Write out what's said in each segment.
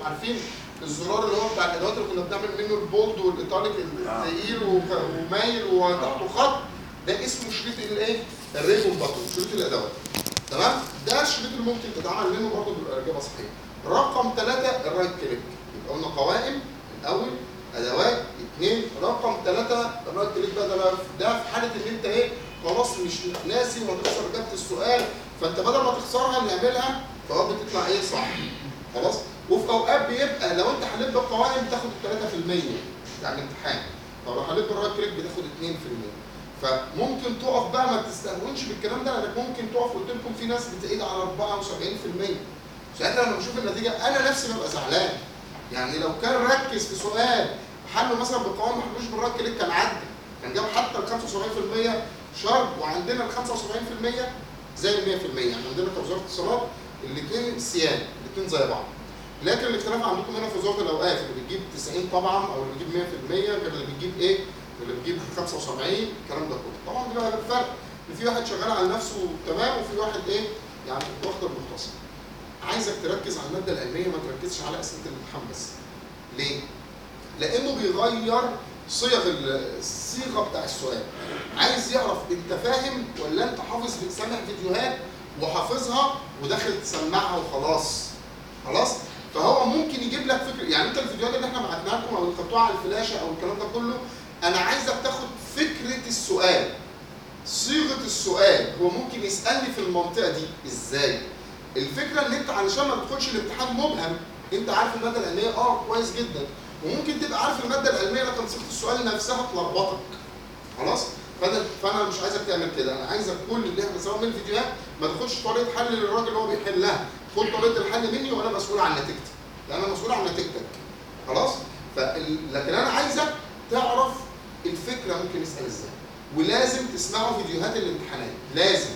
عارفين الزرار اللي هو بتاع الادوات اللي كنا بنعمل منه البولد والايطاليك الثقيل وك- ومايل وتحته خط ده اسمه شريط الايه؟ الريبون باتون شريط الادوات تمام؟ ده الشريط اللي ممكن تتعمل منه برضه بيبقى الاجابه صحيحه. رقم ثلاثه الرايت كليك يبقى قلنا قوائم الاول ادوات اثنين رقم ثلاثه الرايت كليك بقى ده بقى- ده في حاله ان انت ايه خلاص مش ناسي وهتخسر اجابه السؤال فانت بدل ما تخسرها نعملها فهو بتطلع ايه صح خلاص وفي اوقات بيبقى لو انت حليت بالقوائم تاخد 3% بتاع الامتحان طب لو حليت بالرايت كليك بتاخد 2% فممكن تقف بقى ما تستهونش بالكلام ده لانك ممكن تقف قلت لكم في ناس بتعيد على 74% ساعتها لما بشوف النتيجه انا نفسي ببقى زعلان يعني لو كان ركز في سؤال حله مثلا بالقوائم ما حلوش بالرايت كليك كان عدى كان جاب حتى ال 75% شرط وعندنا ال 75% زي ال 100% يعني عندنا كوزاره اتصالات الاثنين سيان الاثنين زي بعض لكن الاختلاف عندكم هنا في وزاره الاوقاف اللي بتجيب 90 طبعا او اللي بتجيب 100% غير اللي بتجيب ايه؟ اللي بتجيب 75 الكلام ده كله طبعا بيبقى فرق ان في واحد شغال على نفسه تمام وفي واحد ايه؟ يعني واخد المختصر عايزك تركز على الماده العلميه ما تركزش على اسئله الامتحان بس ليه؟ لانه بيغير صيغ ال- الصيغه بتاع السؤال عايز يعرف انت فاهم ولا انت حافظ سامع فيديوهات وحافظها وداخل تسمعها وخلاص خلاص فهو ممكن يجيب لك فكره يعني انت الفيديوهات اللي احنا بعتناها لكم او اللي خدتوها على الفلاشه او الكلام ده كله انا عايزك تاخد فكره السؤال صيغه السؤال هو ممكن يسالني في المنطقه دي ازاي الفكره ان انت علشان ما تدخلش الامتحان مبهم انت عارف الماده العلميه اه كويس جدا وممكن تبقى عارف الماده العلميه لكن صيغه السؤال نفسها تلخبطك خلاص فانا فانا مش عايزك تعمل كده انا عايزك كل اللي احنا سواء من الفيديوهات ما تاخدش طريقه حل للراجل اللي هو بيحلها خد طريقه الحل مني وانا مسؤول عن نتيجتي لان انا مسؤول عن نتيجتك خلاص فال... لكن انا عايزك تعرف الفكره ممكن يسال ازاي ولازم تسمعوا فيديوهات الامتحانات لازم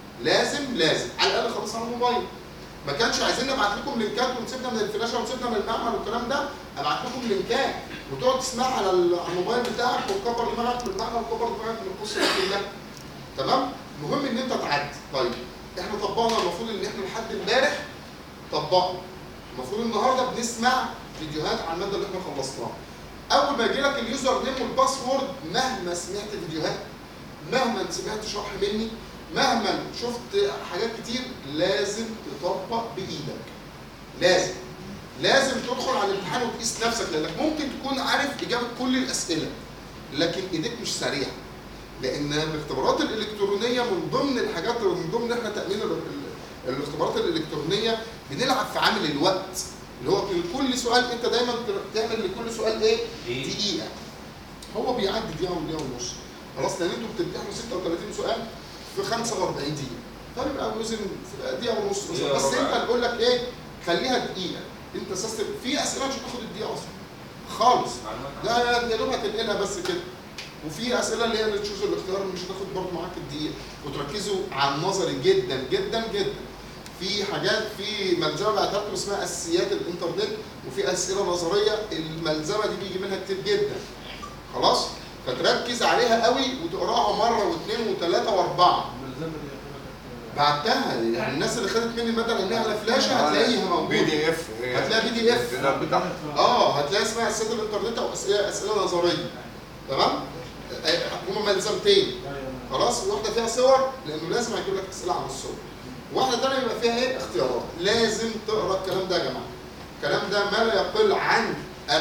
لازم لازم على الاقل خلاص على الموبايل ما كانش عايزين نبعت لكم لينكات ونسيبنا من الفلاشه ونسيبنا من المعمل والكلام ده ابعت لكم لينكات وتقعد تسمعها على ال- على الموبايل بتاعك وتكبر دماغك من المعمل وتكبر دماغك من القصه دي كلها تمام المهم ان انت تعدي طيب احنا طبقنا المفروض ان احنا لحد امبارح طبقنا المفروض النهارده بنسمع فيديوهات عن الماده اللي احنا خلصناها اول ما يجي لك اليوزر نيم والباسورد مهما سمعت فيديوهات مهما سمعت شرح مني مهما شفت حاجات كتير لازم تطبق بايدك لازم لازم تدخل على الامتحان وتقيس نفسك لانك ممكن تكون عارف اجابه كل الاسئله لكن ايديك مش سريعه لان الاختبارات الالكترونيه من ضمن الحاجات من ضمن احنا تامين ال- ال- الاختبارات الالكترونيه بنلعب في عامل الوقت اللي هو كل سؤال انت دايما تعمل لكل سؤال ايه؟ دقيقه هو بيعدي دقيقه ودقيقه ونص خلاص لان انتوا بتمتحنوا 36 سؤال في 45 دقيقه فبيبقى وزن دقيقه ونص مثلا دقيقة بس وربع. انت نقول لك ايه خليها دقيقه انت سيستم في اسئله مش هتاخد الدقيقه اصلا خالص لا يا دوب هتنقلها بس كده وفي اسئله اللي هي اللي تشوز الاختيار مش هتاخد برضه معاك الدقيقه وتركزوا على النظري جدا جدا جدا في حاجات في ملزمه بعتها لكم اسمها اساسيات الانترنت وفي اسئله نظريه الملزمه دي بيجي منها كتير جدا خلاص فتركز عليها قوي وتقراها مره واثنين وثلاثه واربعه الملزمه دي حضرتك بعتها يعني الناس اللي خدت مني الماده العلميه على فلاشه هتلاقيها بي موجوده دي اف هتلاقي بي دي اف الكتاب بتاعها اه هتلاقي اسمها اسئله الانترنت او اسئله اسئله نظريه تمام هما ملزمتين خلاص واحده فيها صور لانه لازم هيجيب لك اسئله عن الصور واحده ثانيه يبقى فيها ايه اختيارات لازم تقرا الكلام ده يا جماعه الكلام ده ما لا يقل عن 40%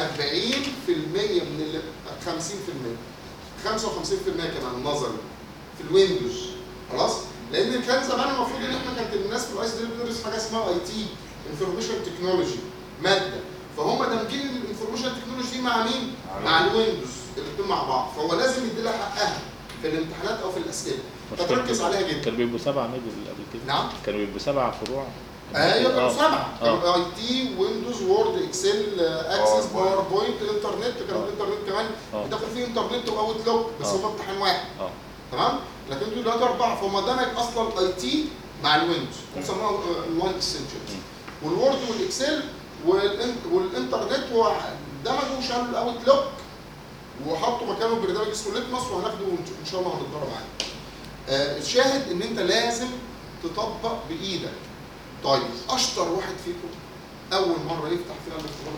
من ال 50% 55% كمان نظري في الويندوز خلاص لان كان زمان المفروض ان احنا كانت الناس في الاي سي دي بتدرس حاجه اسمها اي تي انفورميشن تكنولوجي ماده فهم دامجين الانفورميشن تكنولوجي دي مع مين؟ مع الويندوز الاثنين مع بعض فهو لازم يدي لها حقها في الامتحانات او في الاسئله فتركز عليها جدا كانوا بيبقوا سبعة ميدل قبل كده نعم كانوا بيبقوا سبعة فروع ايوه كانوا آه. سبعه آه. كانوا اي تي ويندوز وورد اكسل اكسس PowerPoint. باوربوينت انترنت كانوا الانترنت كمان آه. بتاخد فيه انترنت واوت لوك بس آه. هم امتحان واحد اه تمام لكن انتوا دلوقتي اربعه فهم دمج اصلا اي تي مع الويندوز بيسموها الوان اسينشالز والوورد والاكسل والإن- والانترنت ودمجوا وشالوا الاوت لوك وحطوا مكانه برنامج اسمه ليتمس وهناخده ان شاء الله هنتدرب عليه. آه الشاهد ان انت لازم تطبق بايدك. طيب اشطر واحد فيكم اول مره يفتح فيها الاختبار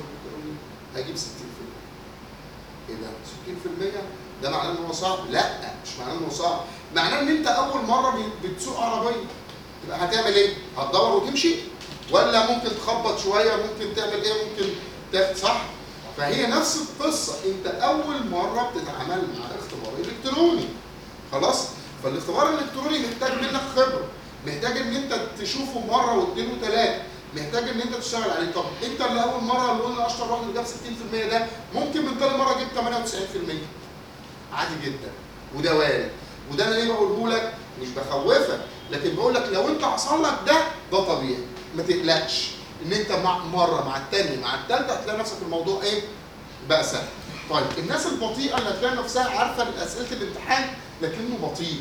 ده معناه ان هو صعب لا مش معناه ان هو صعب معناه ان انت اول مره بت- بتسوق عربيه يبقى هتعمل ايه هتدور وتمشي ولا ممكن تخبط شويه ممكن تعمل ايه ممكن ت- صح فهي نفس القصه انت اول مره بتتعامل مع اختبار الكتروني خلاص فالاختبار الالكتروني محتاج منك خبره محتاج ان انت تشوفه مره واثنين وثلاثه محتاج ان انت تشتغل عليه طب انت اللي اول مره اللي قلنا اشطر واحد اللي جاب 60% ده ممكن من تاني مره جبت 98% عادي جدا وده وارد وده انا ليه بقوله لك مش بخوفك لكن بقول لك لو انت حصل لك ده ده طبيعي ما تقلقش ان انت مع مره مع الثانيه مع الثالثه هتلاقي نفسك الموضوع ايه بقى سهل طيب الناس البطيئه اللي هتلاقي نفسها عارفه اسئله الامتحان لكنه بطيء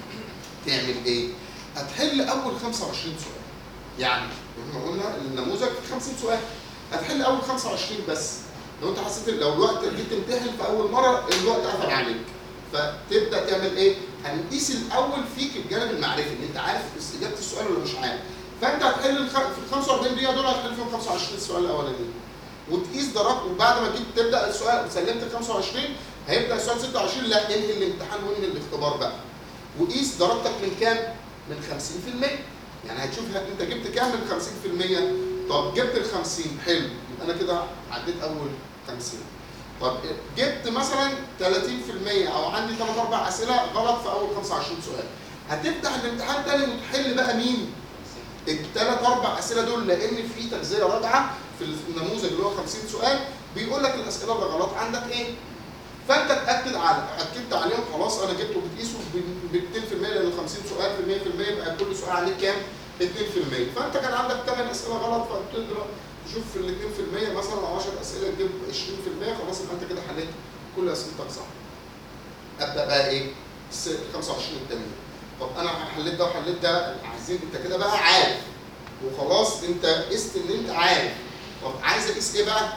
تعمل ايه؟ هتحل اول 25 سؤال يعني احنا قلنا النموذج في 50 سؤال هتحل اول 25 بس لو انت حسيت إن لو الوقت جيت تمتحن في اول مره الوقت قفل عليك فتبدا تعمل ايه؟ هنقيس الاول فيك الجانب المعرفي ان انت عارف اجابه السؤال ولا مش عارف فانت هتحل الخ... في ال 45 دقيقه دول هتحل فيهم 25 سؤال الاولانيين وتقيس درجة وبعد ما جيت تبدا السؤال سلمت ال 25 هيبدا السؤال 26 لا انهي الامتحان وانهي الاختبار بقى وقيس درجتك من كام؟ من 50% يعني هتشوف ه- انت جبت كام من 50% طب جبت ال 50 حلو يبقى انا كده عديت اول 50 طب جبت مثلا 30% او عندي 3 4 اسئله غلط في اول 25 سؤال هتفتح الامتحان تاني وتحل بقى مين؟ الثلاث اربع اسئله دول لان في تجزئه راجعه في النموذج اللي هو 50 سؤال بيقول لك الاسئله اللي غلط عندك ايه؟ فانت تاكد على اكدت عليهم خلاص انا جبته وبتقيسه ب 200% لان 50 سؤال في 100% يبقى كل سؤال عليه كام؟ 2% فانت كان عندك 8 اسئله غلط فبتقدر تشوف في ال 2% مثلا او 10 اسئله تجيب 20% خلاص يبقى انت كده حليت كل اسئلتك صح. ابدا بقى ايه؟ الس- 25 التانيين. طب انا حليت ده وحليت ده عايزين انت كده بقى عارف وخلاص انت قست ان انت عارف طب عايز اقيس ايه بقى؟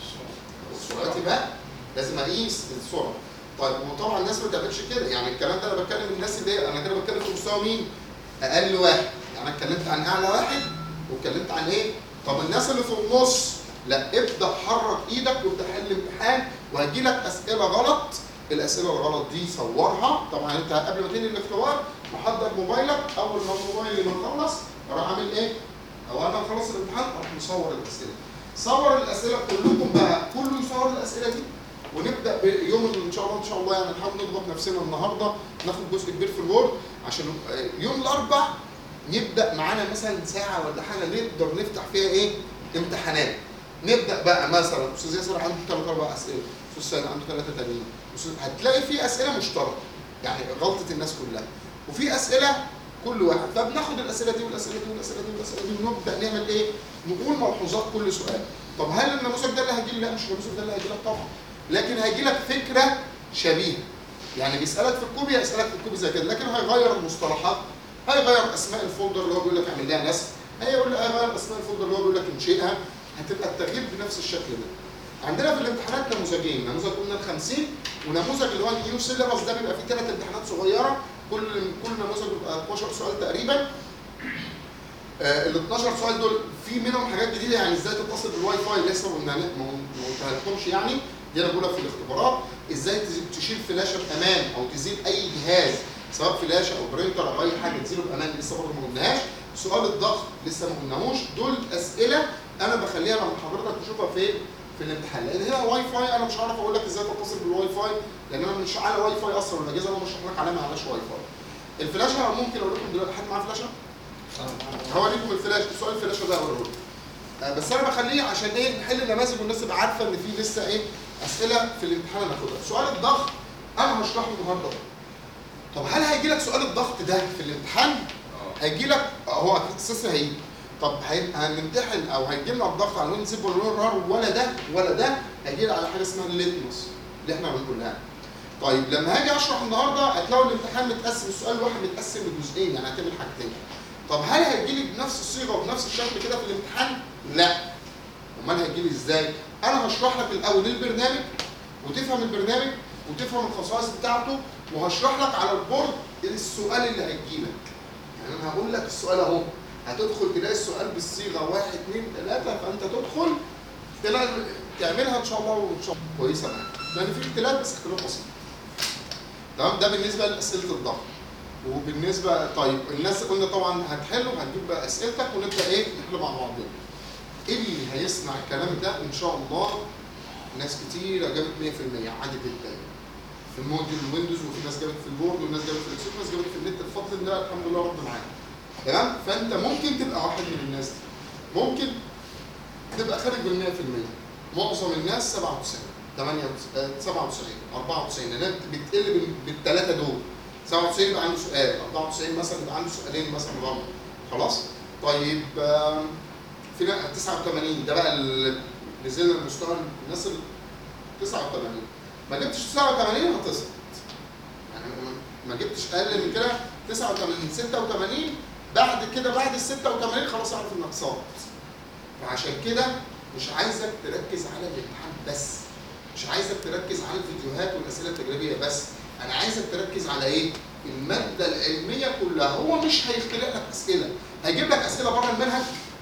سرعتي بقى لازم اقيس السرعه طيب وطبعا الناس ما تعملش كده يعني الكلام ده انا بتكلم الناس اللي هي- انا كده بتكلم في مستوى مين؟ اقل واحد يعني انا اتكلمت عن اعلى واحد واتكلمت عن ايه؟ طب الناس اللي في النص لا ابدا حرك ايدك وابدا حل امتحان وهيجي لك اسئله غلط الاسئله الغلط دي صورها طبعا انت قبل ما تنهي الاختبار محضر موبايلك اول ما الموبايل ما يخلص اروح اعمل ايه؟ او انا خلص الامتحان اروح مصور الاسئله صور الاسئله كلكم بقى كله يصور الاسئله دي ونبدا بيوم ان شاء الله ان شاء الله يعني نحاول نضغط نفسنا النهارده ناخد جزء كبير في الوورد عشان يوم الاربع نبدا معانا مثلا ساعه ولا حاجه نقدر نفتح فيها ايه؟ امتحانات نبدا بقى مثلا استاذ ياسر عنده ثلاث اربع اسئله استاذ سيد عنده ثلاثه تانيين أستاذ- هتلاقي في اسئله مشتركه يعني غلطه الناس كلها وفي اسئله كل واحد فبناخد الاسئله دي والاسئله دي والاسئله دي والاسئله دي ونبدا نعمل ايه؟ نقول ملحوظات كل سؤال طب هل النموذج ده اللي هيجي لي؟ لا مش النموذج ده اللي هيجي لك طبعا لكن هيجي لك فكره شبيهه يعني بيسالك في الكوبي هيسالك في الكوبي زي كده لكن هيغير المصطلحات هيغير اسماء الفولدر اللي هو بيقول لك اعمل لها نسخ هيقول لك هيغير اسماء الفولدر اللي هو بيقول لك انشئها هتبقى التغيير بنفس الشكل ده عندنا في الامتحانات نموذجين نموذج قلنا ال 50 ونموذج اللي هو النيو سيلابس ده بيبقى فيه ثلاث امتحانات صغيره كل كل نموذج بيبقى 12 سؤال تقريبا آه، ال 12 سؤال دول في منهم حاجات جديده يعني ازاي تتصل بالواي فاي لسه ما قلنا- ما ما قلتهالكمش يعني دي انا بقولها في الاختبارات ازاي تز- تشيل فلاشه بامان او تزيل اي جهاز سواء فلاشه او برينتر او اي حاجه تزيله بامان لسه برضه ما قلناهاش سؤال الضغط لسه ما قلناهوش دول اسئله انا بخليها لما حضرتك تشوفها في في الامتحان لان هنا واي فاي انا مش هعرف اقول لك ازاي تتصل بالواي فاي لان انا مش على واي فاي اصلا والاجهزه اللي انا بشرح لك عليها ما عليهاش واي فاي الفلاشه ممكن اقول لكم دلوقتي حد معاه فلاشه؟ هوريكم الفلاش سؤال الفلاشه ده هوريه آه، بس انا بخليه عشان ايه نحل نماذج والناس تبقى عارفه ان في لسه ايه اسئله في الامتحان هناخدها سؤال الضغط انا هشرحه النهارده طب هل هيجي لك سؤال الضغط ده في الامتحان هيجي لك هو اساسا هيجي طب هي- هنمتحن او هيجي لنا الضغط على لون زب ولا لون رار ولا ده ولا ده هيجي لي على حاجه اسمها الليتمس اللي احنا بنقولها طيب لما هاجي اشرح النهارده هتلاقوا الامتحان متقسم السؤال الواحد متقسم لجزئين يعني هتعمل حاجتين طب هل هيجي لي بنفس الصيغه وبنفس الشكل كده في الامتحان؟ لا. امال هيجي لي ازاي؟ انا هشرح لك الاول البرنامج وتفهم البرنامج وتفهم الخصائص بتاعته وهشرح لك على البورد السؤال اللي هيجي لك. يعني انا هقول لك السؤال اهو هتدخل تلاقي السؤال بالصيغه واحد اثنين ثلاثه فانت تدخل تلاقي تعملها ان شاء الله وان شاء الله كويسه معاك. لان في اختلاف بس اختلاف بسيط. تمام ده بالنسبه لاسئله الضغط وبالنسبه طيب الناس قلنا طبعا هتحلوا هتجيب بقى اسئلتك ونبدا ايه نحل مع بعضنا اللي هيسمع الكلام ده ان شاء الله ناس كتيره جابت 100% عادي جدا في الموديل الويندوز وفي ناس جابت في البورد وناس جابت في الاكسل وناس جابت في النت بفضل الله الحمد لله رب معانا تمام فانت ممكن تبقى واحد من الناس دي ممكن تبقى خارج بال 100% معظم الناس 97 98 97 94 لان بتقل بال- بالثلاثه دول 97 يبقى عنده سؤال 94 مثلا يبقى عنده سؤالين مثلا غلط خلاص طيب آم، في نا- 89 ده بقى اللي نزلنا المستوى الناس ال 89 ما جبتش 89 هتسقط يعني ما- ما جبتش اقل من كده 89 86 بعد كده بعد ال 86 خلاص اعرف انك ساقط فعشان كده مش عايزك تركز على الامتحان بس مش عايزك تركز على الفيديوهات والاسئله التجريبيه بس انا عايزك تركز على ايه الماده العلميه كلها هو مش هيخترع لك اسئله هيجيب لك اسئله بره المنهج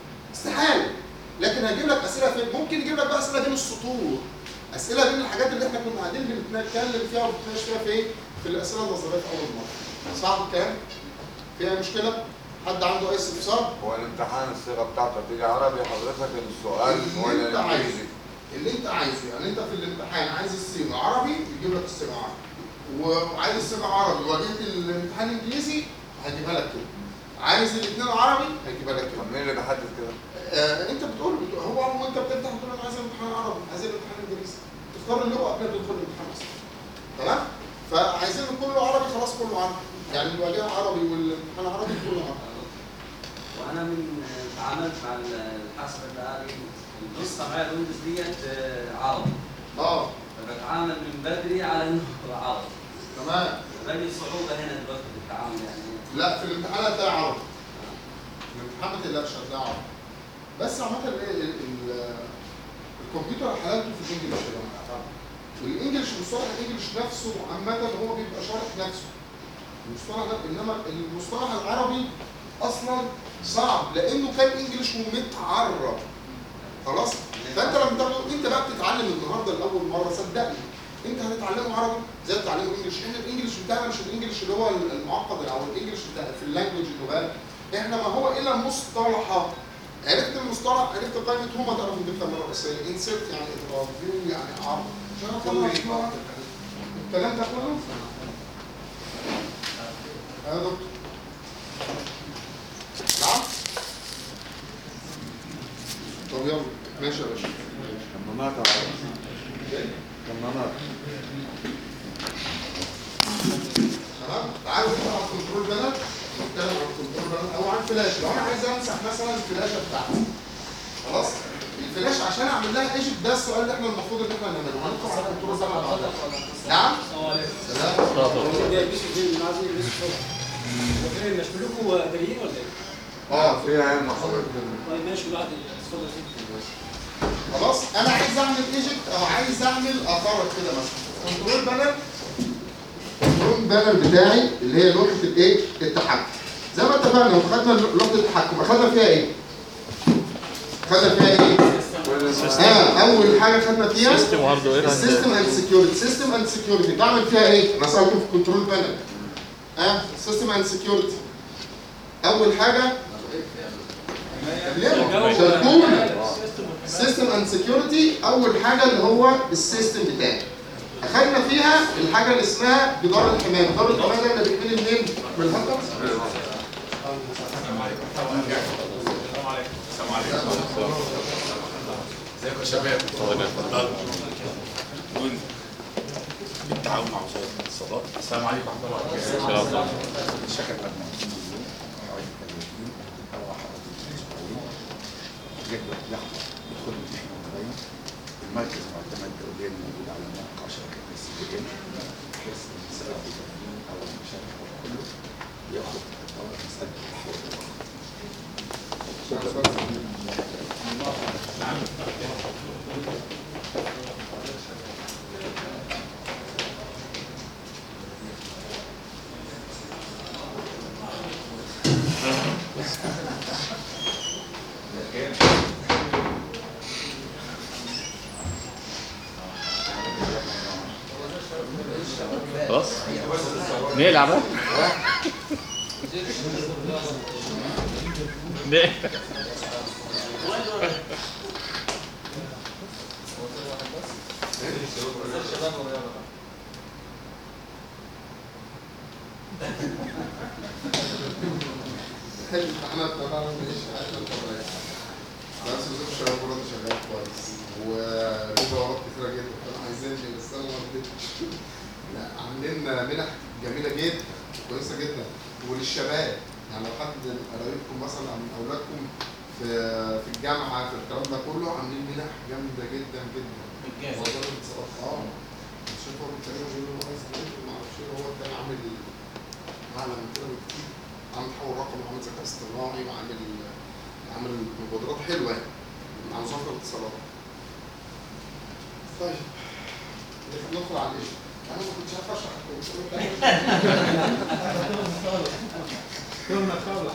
استحاله لكن هيجيب لك اسئله فين ممكن يجيب لك بقى اسئله بين السطور اسئله بين الحاجات اللي احنا كنا قاعدين بنتكلم فيها وبنتناقش فيها في ايه في الاسئله النظريه في اول مره صح الكلام فيها مشكله حد عنده اي استفسار هو الامتحان الصيغه بتاعته تيجي عربي حضرتك السؤال هو اللي انت عايزه الانجليزي اللي انت عايزه يعني انت في الامتحان عايز الصيغه عربي يجيب لك الصيغه عربي وعايز الصيغه عربي وجيت الامتحان انجليزي هيجيبها لك كده عايز الاثنين عربي هيجيبها لك كده طب مين اللي بيحدد كده؟ آه انت بتقول بتقول- هو وانت بتفتح بتقول انا عايز الامتحان عربي عايز الامتحان انجليزي تختار اللغه قبل ما تدخل الامتحان اصلا تمام فعايزين كله عربي خلاص كله عربي يعني الواجهه عربي والامتحان عربي كله عربي وانا من تعاملت مع الحاسب الآلي النسخه معي الويندوز ديت آه، عربي اه فبتعامل من بدري على انه عربي تمام بني صعوبه هنا دلوقتي في التعامل يعني لا في الامتحان هتلاقي عربي الامتحان ما تقلقش هتلاقي عربي بس عامة ال- ال- ال- الكمبيوتر حالته في الانجليش يا جماعة والانجليش مصطلح الانجليش نفسه عامة هو بيبقى شارح نفسه المصطلح ده انما المصطلح العربي اصلا صعب لانه كان انجليش ومتعرب خلاص فانت لما تاخده انت بقى بتتعلم النهارده لاول مره صدقني انت هتتعلمه عربي زي ما بتتعلمه انجليش احنا الانجليش بتاعنا مش الانجليش اللي هو المعقد او الانجليش بتاع في اللانجوج اللغات احنا ما هو الا مصطلحات عرفت المصطلح عرفت قائمه هما تعرف تجيبها مره بس انسرت يعني اضراب فيو يعني عرض عشان اخلص بقى الكلام ده كله يا دكتور نعم طب يلا ماشي يا باشا كمامات كمامات تمام تعالوا نطلع على الكنترول بانر نتكلم عن الكنترول بانر او عن فلاش لو انا عايز امسح مثلا الفلاشه بتاعتي خلاص الفلاش عشان اعمل لها ايجيت ده السؤال اللي احنا المفروض ان احنا نعمله هندخل على الكنترول بانر مع بعض. نعم سلام مش كلكم داريين ولا ايه؟ اه فيها علم حضرتك طيب ماشي بعد اتفضل خلاص انا عايز اعمل ايجيت او عايز اعمل اخرج كده مثلا كنترول بانر كنترول بانر بتاعي اللي هي لوحه الايه التحكم زي ما اتفقنا وخدنا لوحه التحكم اخدنا فيها ايه خدنا فيها ايه اه اول حاجه خدنا فيها سيستم وهاردوير السيستم اند سكيورتي سيستم اند سكيورتي بعمل فيها ايه انا سالته في كنترول بانر اه سيستم اند سكيورتي اول حاجه شاركونا سيستم اند سكيورتي اول حاجه اللي هو السيستم بتاعي اخذنا فيها الحاجه اللي اسمها جدار الحمايه جدار الحمايه ده اللي بيحميني منين من الهاكرز ازيكم يا شباب اتفضلوا وين بالتعاون مع وزاره الاتصالات السلام عليكم ورحمه الله وبركاته شكرا لكم المركز معتمد دوليا موجود على موقع شركه اس بي ام بحيث ان سبب التامين او المشاركه كله ياخد طبعا مساله التحول خلاص نقلع بقى نقلع حلو امتحانات طبعا ماشي عادي طبعا بس وزير الشباب برضه شغال كويس وله دورات كتيرة جدا كانوا عايزيني بس انا ما رضيتش لا عاملين منح جميلة جدا كويسة جدا وللشباب يعني لو حد من قرايبكم مثلا او من اولادكم في في الجامعة في الكلام ده كله عاملين منح جامدة جدا جدا وزارة الاتصالات اه شوف هو بيتكلم بيقول له عايز ايه ما اعرفش ايه هو التاني عامل اعلى من كده بكتير عامل تحول رقمي وعامل ذكاء اصطناعي وعامل عامل مبادرات حلوه يعني مع وزاره الاتصالات. طيب ندخل على الايش؟ انا ما كنتش عارف اشرح كنت كنا خالص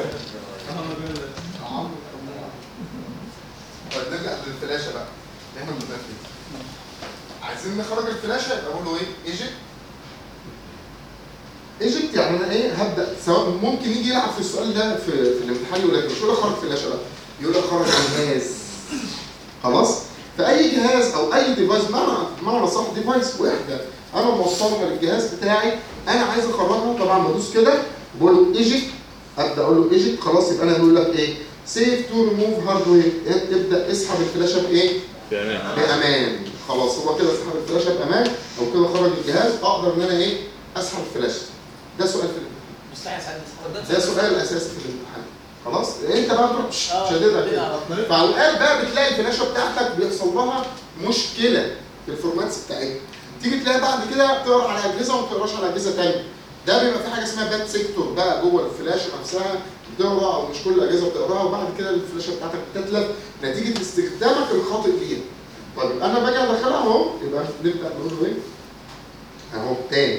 طيب نرجع للفلاشه بقى اللي احنا بنبقى فيه. عايزين نخرج الفلاشه يبقى اقول له ايه؟ ايجيبت ايجيبت يعني انا ايه هبدا سواء ممكن يجي يلعب في السؤال ده في, في الامتحان يقول لك مش يقول لك خرج فلاشه بقى يقول لك خرج جهاز خلاص فاي جهاز او اي ديفايس معنى معنى صح ديفايس وحده انا موصلها للجهاز بتاعي انا عايز اخرجها طبعا بدوس كده بقول له ايجيبت ابدا اقول له ايجيبت خلاص يبقى انا يقول لك ايه سيف تو ريموف هاردوير ابدا اسحب الفلاشه بايه؟ تمام بامان خلاص هو كده سحب الفلاشه بامان او كده خرج الجهاز اقدر ان انا ايه اسحب الفلاشه ده سؤال في الامتحان مستحيل ساعات ده سؤال اساسي في الامتحان خلاص انت بقى تروح شديدها كده فاوقات بقى بتلاقي الفلاشه بتاعتك بيحصل لها مشكله في الفورماتس بتاعتها تيجي تلاقي بعد كده بتقرا على اجهزه وما بتقراش على اجهزه ثانيه ده بيبقى في حاجه اسمها باد سيكتور بقى جوه الفلاشه نفسها بتقرا او مش كل الاجهزه بتقراها وبعد كده الفلاشه بتاعتك بتتلف نتيجه استخدامك الخاطئ ليها طيب يبقى انا باجي ادخلها اهو يبقى نبدا نقول له ايه؟ اهو تاني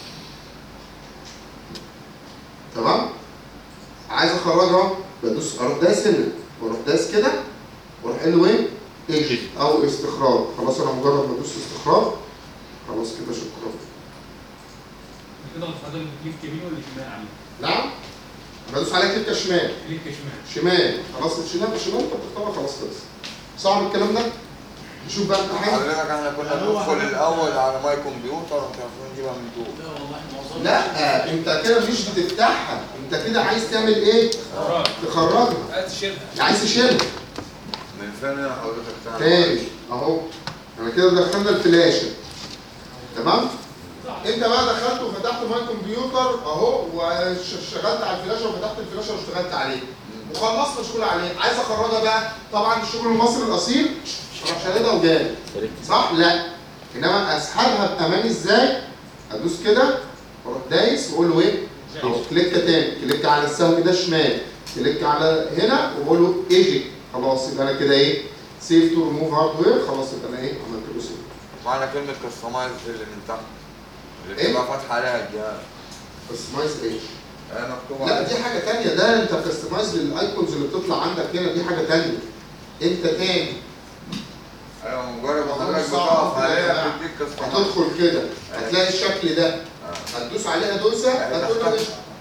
تمام؟ عايز اخرجها بدوس اروح دايس هنا واروح دايس كده واروح قايل له ايه؟ ايجيت او استخراج خلاص انا مجرد ما ادوس استخراج خلاص كده شكرا كده الفضل كليك يمين ولا شمال عليه؟ نعم بدوس عليها كليك شمال كليك شمال شمال خلاص الشمال الشمال انت بتختارها خلاص خلص صعب الكلام ده؟ نشوف بقى امتحان حضرتك احنا كنا بندخل الاول على ماي كمبيوتر ومش عارفين نجيبها من دول لا والله احنا معظمنا لا انت كده مش بتفتحها انت كده عايز تعمل ايه؟ قرار تخرجها عايز تشيلها عايز تشيلها من فين هنا حضرتك تعمل تاني اهو انا كده دخلنا الفلاشه تمام انت بقى دخلت وفتحت ماي كمبيوتر اهو وشغلت على الفلاشه وفتحت الفلاشه واشتغلت عليه وخلصنا شغل عليه عايز اخرجها بقى طبعا الشغل المصري الاصيل اروح شاريها وجاي صح لا انما اسحبها بامان ازاي ادوس كده واروح دايس واقول له ايه اهو كليك تاني كليك على السهم ده شمال كليك على هنا واقول له ايجي خلاص يبقى انا كده ايه سيف تو ريموف هاردوير خلاص يبقى انا ايه عملت له سيف معنى كلمة كستمايز اللي من تحت اللي إيه؟ بتبقى فاتحة عليها الجهاز كستمايز ايش هي مكتوبة لا عليها. دي حاجه تانية ده انت كستمايز للايكونز اللي بتطلع عندك هنا دي حاجه تانية انت تاني ايوه مجرد ما هو حضرتك صعب بتقف كده يا عليها جماعة. بتديك كستمايز هتدخل كده هتلاقي الشكل ده هتدوس عليها دوسه هتقول له ايش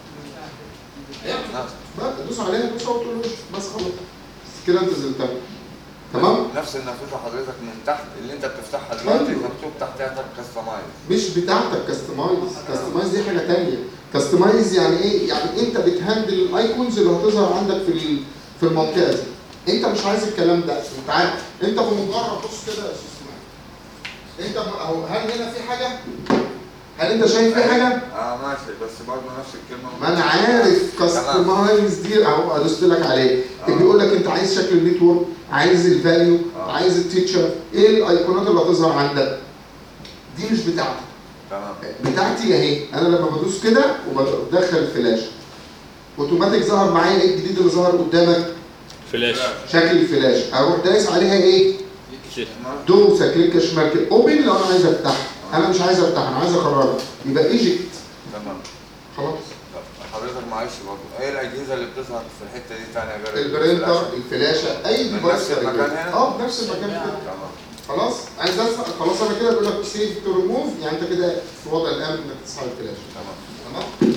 نفس بقى تدوس عليها دوسه وتقول له ايش بس خلاص كده انت زلتها تمام نفس النافذة حضرتك من تحت اللي انت بتفتحها دلوقتي أيوة. مكتوب تحتها كستمايز مش بتاعتك كاستمايز كاستمايز دي حاجه تانية كاستمايز يعني ايه يعني انت بتهندل الايكونز اللي هتظهر عندك في ال- في المنطقه دي انت مش عايز الكلام ده انت عارف انت بمجرد بص كده يا استاذ اسماعيل انت ب- اهو هل هنا في حاجه هل انت شايف في حاجه اه ماشي بس برضه نفس الكلمة ما انا عارف كاستمايز دي اهو ادوست لك عليه بيقول لك انت عايز شكل النتورك عايز الفاليو آه. عايز التيتشر ايه الايقونات اللي هتظهر عندك دي مش بتاعتك تمام بتاعتي اهي انا لما بدوس كده وبدخل الفلاش اوتوماتيك ظهر معايا ايه الجديد اللي ظهر قدامك فلاش شكل الفلاش اروح دايس عليها ايه دوسه كليك شمال كده اوبن لو انا عايز افتحها انا مش عايز افتحها انا عايز اخرجها يبقى ايجيبت تمام خلاص طب حضرتك معلش برضه ايه الاجهزه اللي بتظهر في الحته دي تاني غير البرينتر الفلاش؟ الفلاشه اي من ديفايس نفس المكان هنا؟ اه بنفس المكان كده تمام خلاص عايز اسحب خلاص انا كده بقول لك سيف تو ريموف يعني انت كده في وضع الامن انك تسحب الفلاش تمام تمام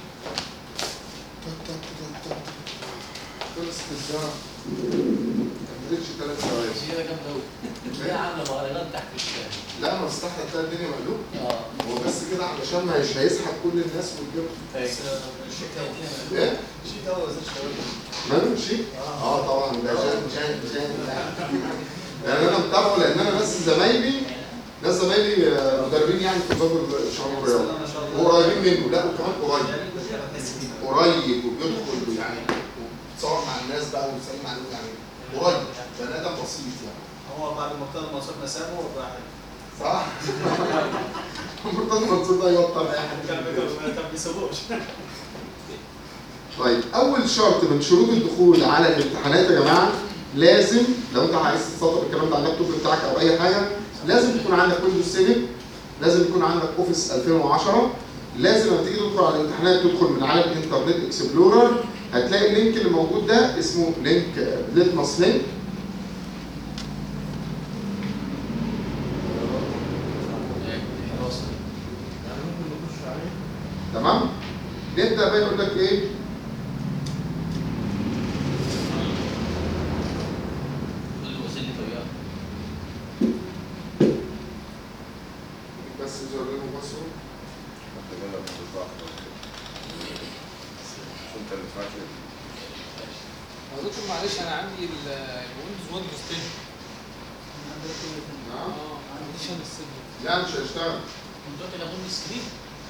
خلصت الزرع ما كملتش ثلاث ثواني زيادة جامدة أوي. هي عاملة مهرجان تحت الشارع. لا انا مستحيل تلاقي الدنيا مقلوب اه. هو بس كده علشان مش هيسحب كل الناس ويجيب بس الشركة دي ايه؟ ماله شيء؟ اه طبعا ده جان جان جان يعني انا متابعه لان انا ناس زمايلي ناس زمايلي آه، مدربين يعني في وزاره الشباب والرياضه وقريبين منه لا وكمان قريب قريب وبيدخل يعني وبيتصور مع الناس بقى وبيسلم عليهم يعني قريب بني ادم بسيط يعني هو بعد ما كان منصور نسامه راح صح؟ مرتضى منصور ده يوتر اي حد كان كان بيسيبوش طيب اول شرط من شروط الدخول على الامتحانات يا جماعه لازم لو انت عايز تسطب الكلام ده على اللابتوب بتاعك او اي حاجه لازم يكون عندك ويندوز 7 لازم يكون عندك اوفيس 2010 لازم لما تيجي تدخل على الامتحانات تدخل من على الانترنت اكسبلورر هتلاقي اللينك اللي موجود ده اسمه لينك ليتمس لينك تمام نبدا بقى يقول لك ايه اللي وصل لي طريقة. بس زرين بس انت جايبها من الضغط انت اللي فاكر يا دكتور معلش انا عندي ال- الويندوز ويندوز 10 نعم اه ما عنديش انا السيجنال لا مش هيشتغل دلوقتي انا اقوم سكرين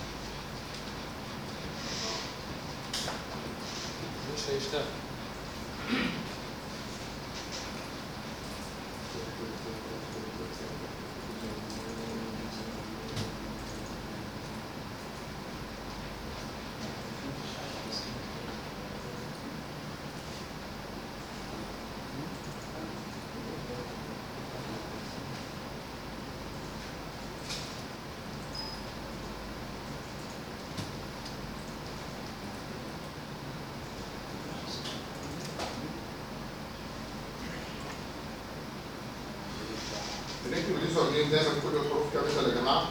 مش هيشتغل بنكتب اليوزر نيم دايما كل الحروف كابيتال يا جماعه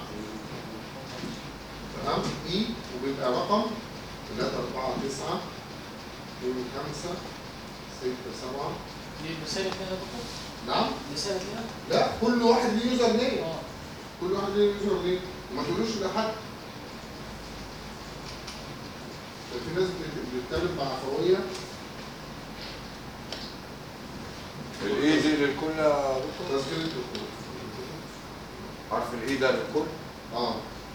تمام اي وبيبقى رقم 3 4 9 2 5 6 7 دي رسالة كده يا دكتور؟ نعم رسالة كده؟ لا كل واحد ليه يوزر نيم اه. كل واحد ليه يوزر نيم وما تقولوش لحد ده في ناس بت- بتتكلم بعفويه الاي دي للكل يا دكتور تسجيل الدخول عارف الاي ده للكل اه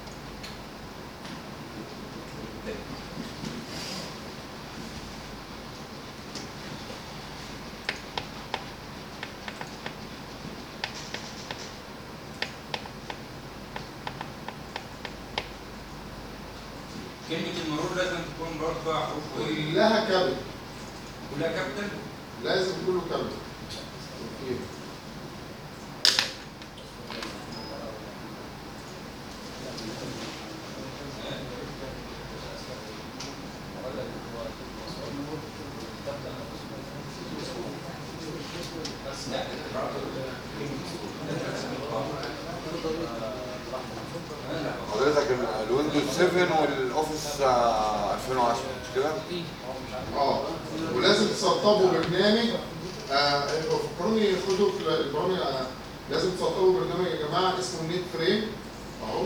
كلمة المرور لازم تكون بأربع حروف وإيه؟ كلها كابل كلها كابيتال لازم كله كابل اوكي حضرتك ال- الويندوز 7 والاوفيس آه، 2010 مش كده؟ اه ولازم تسطبوا برنامج آه فكروني خدوا في البرامج آه لازم تسطبوا برنامج يا جماعه اسمه نت فريم اهو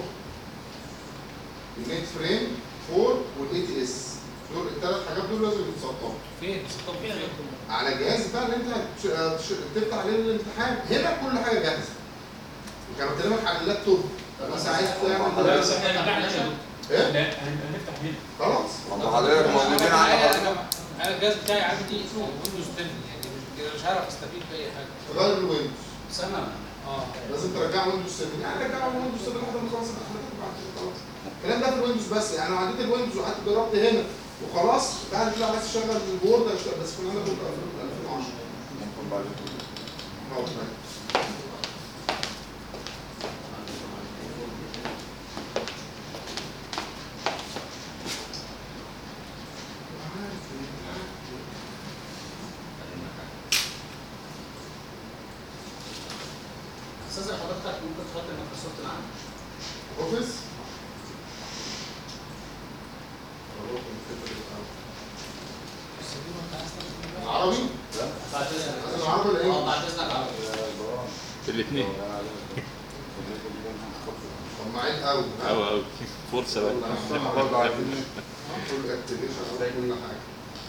النت فريم 4 والاي تي اس دول الثلاث حاجات دول لازم يتسطبوا فين؟ سطب فين؟ على جهاز بقى اللي انت هتش- هتش- تفتح عليه الامتحان هنا كل حاجه جاهزه كان بكلمك على اللابتوب بس عايز لا تعمل بس احنا هنفتح هنا ايه لا هنبقى نفتح هنا خلاص طب حضرتك موجودين معايا عندك انا انا الجهاز بتاعي عندي ويندوز 10 يعني مش- مش عارف استفيد باي حاجه غير الويندوز سنة اه لازم ترجعه ويندوز 7 يعني رجعه ويندوز 7 لحد ما تخلص الامتحانات وبعد كده خلاص الكلام ده في الويندوز بس يعني لو عديت الويندوز وقعدت جربت هنا وخلاص بعد كده عايز تشغل البورد هشتغل بس كنا كنت 2010 ممكن بعد كده اه تمام. استاذن حضرتك ممكن تحط الميكروسوفت معانا اوفيس العربي بعد اذنك عايز العربي ولا اه ايه؟ بعد اذنك عربي الاثنين طب معين قوي أو أو فرصة بقى برضه عايزين كل اكتيفيشن كل حاجه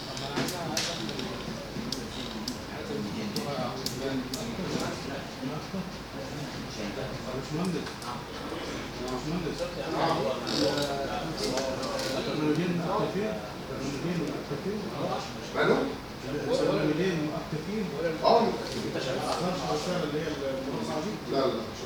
ماله؟ اه لا لا مش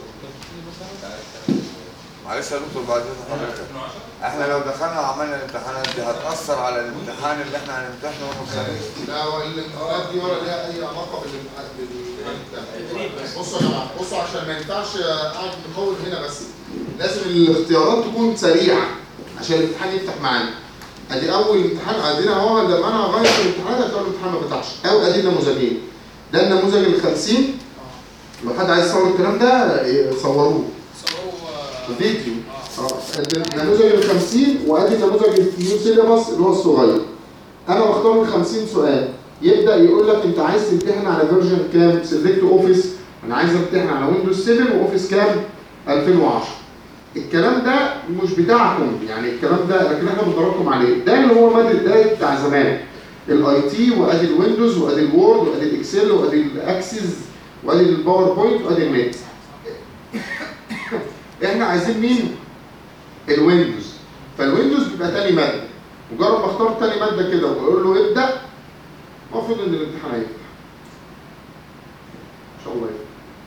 معلش يا دكتور بعد اذن حضرتك احنا لو دخلنا وعملنا الامتحانات دي هتأثر على الامتحان اللي احنا هنمتحنه يوم الخميس لا هو الامتحانات دي ولا ليها اي علاقه بالامتحان بالامتحان بصوا يا جماعه بصوا عشان ما ينفعش قاعد مقول هنا بس لازم الاختيارات تكون سريعه عشان الامتحان يفتح معانا ادي اول امتحان ادينا اهو لما انا اغير في الامتحان هتلاقي الامتحان ما فتحش او ادي النموذجين ده النموذج ال 50 لو حد عايز يصور الكلام ده صوروه صوروا فيديو اه النموذج ال 50 وادي النموذج النيو سيلابس اللي هو الصغير انا بختار من 50 سؤال يبدا يقول لك انت عايز تمتحن على فيرجن كام سيلكت اوفيس انا عايز امتحن على ويندوز 7 واوفيس كام 2010 الكلام ده مش بتاعكم يعني الكلام ده لكن احنا بندربكم عليه ده اللي هو ماده ده بتاع زمان الاي تي وادي الويندوز وادي الوورد وادي الاكسل وادي الاكسس وادي الباوربوينت وادي النت احنا عايزين مين الويندوز فالويندوز بيبقى تاني ماده مجرد ما اختار تاني ماده كده واقول له ابدا المفروض ان الامتحان هيفتح ان شاء الله يفتح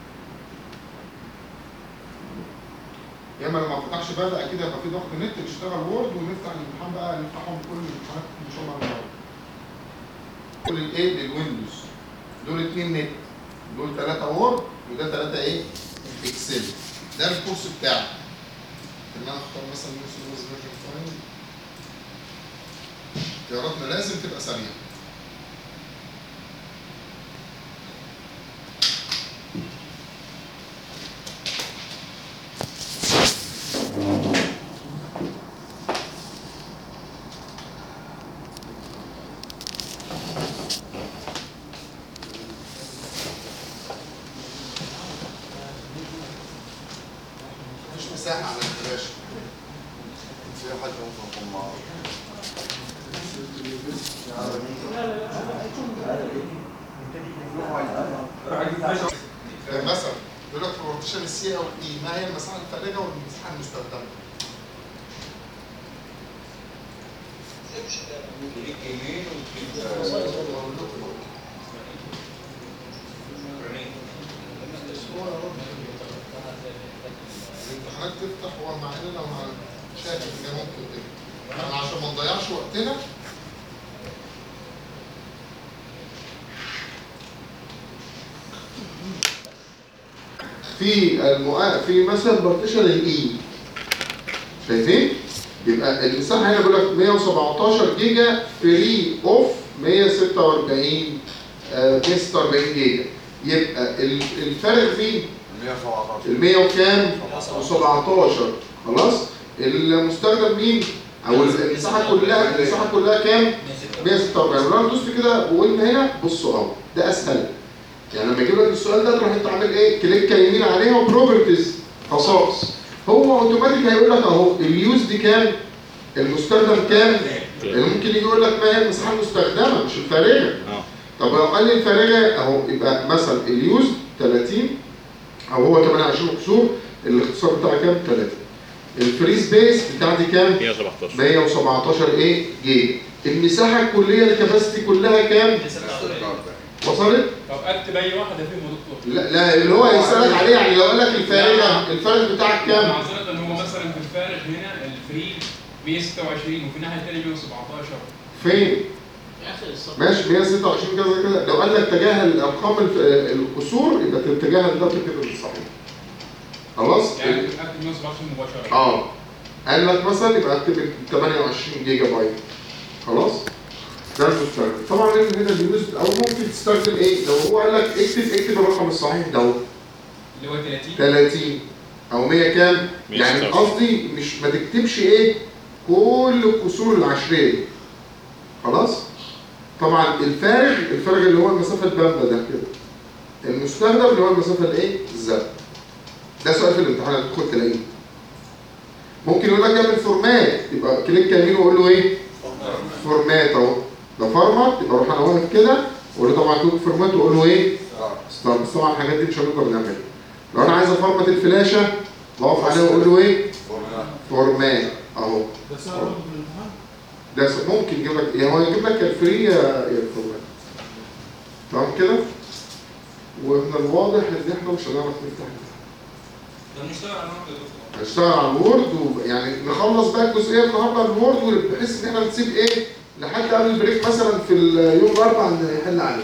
يا اما لو ما فتحش بدا كده يبقى في ضغط نت نشتغل وورد ونفتح الامتحان بقى نفتحهم كل الامتحانات ان شاء الله النهارده كل الايه للويندوز دول اتنين نت دول ثلاثة وورد وده ثلاثة ايه اكسل ده الكورس بتاعي ان انا اختار مثلا ويندوز فيرجن 5 اختياراتنا لازم تبقى سريعة مفيش مساحة على الفلاشة في حد ممكن يكون معاه آه، مثلا يقول لك في الروتيشن السي او الاي ما هي المساحة الفارغة والمساحة المستخدمة كليك يمين وكليك بقول لكم أهو. الامتحانات تفتح هو مع ان لو ما شايف ان هي ممكن تفتح احنا عشان ما نضيعش وقتنا في المؤ... في مثلا بارتيشن الاي شايفين؟ يبقى المساحه هنا بيقول لك 117 جيجا فري اوف 146 آه، 146 جيجا يبقى ال- الفرق فيه 117 ال 100 وكام؟ 17 خلاص؟ المستخدم مين؟ او المساحه كلها المساحه كلها كام؟ 146 لو انا دوست كده وقلنا هنا بصوا اهو ده اسهل يعني لما يجيب لك السؤال ده تروح انت عامل ايه؟ كليك يمين عليها وبروبرتيز خصائص هو اوتوماتيك هيقول لك اهو اليوز دي كام؟ المستخدم كام؟ اللي ممكن يجي يقول لك ما هي المساحه المستخدمه مش الفارغه اه طب لو قال لي الفارغه اهو يبقى مثلا اليوز 30 او هو 28 كسور الاختصار بتاعه كام 3 الفري سبيس بتاعتي كام 117 117 ايه جيجا المساحه الكليه الكباستي كلها كام وصلت طب اكتب اي واحده فيهم يا دكتور لا, لا اللي هو هيسالك عليه يعني لو قال لك الفارغه الفارغ بتاعك كام معذره ان هو مثلا في الفارغ هنا الفري 126 وفي الناحيه الثانيه 117 فين في اخر الصف ماشي 126 كذا كذا لو قال لك تجاهل الارقام الف- القصور يبقى تتجاهل ده كده صحيح خلاص يعني اكتب 117 مباشره اه قال لك مثلا يبقى اكتب 28 جيجا بايت خلاص ده المستخدم طبعا هنا هنا اليوز او ممكن تستخدم ايه لو هو قال لك اكتب اكتب الرقم الصحيح ده اللي هو 30 30 او 100 كام؟ يعني 116. قصدي مش ما تكتبش ايه كل الكسور العشريه دي. خلاص؟ طبعا الفارغ الفارغ اللي هو المسافه البامبه ده كده المستخدم اللي هو المسافه الايه؟ الزرقاء ده سؤال في الامتحان هتدخل تلاقيه ممكن يقول لك اعمل فورمات يبقى كليك يمين واقول له ايه؟ فورمات اهو ده فورمات يبقى اروح انا واقف كده واقول له طبعا كليك فورمات واقول له ايه؟ ستار بس طبعا الحاجات دي مش هنقدر نعملها لو انا عايز افورمات الفلاشه بقف عليه واقول له ايه؟ فورمات اهو ده سؤال برضه في الامتحان ده س- ممكن يجيب لك يعني هو يجيب لك يا الفري يا يا الفورمات تمام كده؟ ومن الواضح ان احنا مش هنعرف نفتح ده بنشتغل على نقطة يا دكتور هنشتغل على الوورد ويعني نخلص بقى الجزئيه النهارده الوورد بحيث ان احنا نسيب ايه لحد قبل البريك مثلا في اليوم الاربعاء نحل عليه.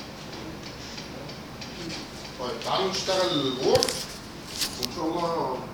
طيب تعالوا نشتغل الوورد وان شاء الله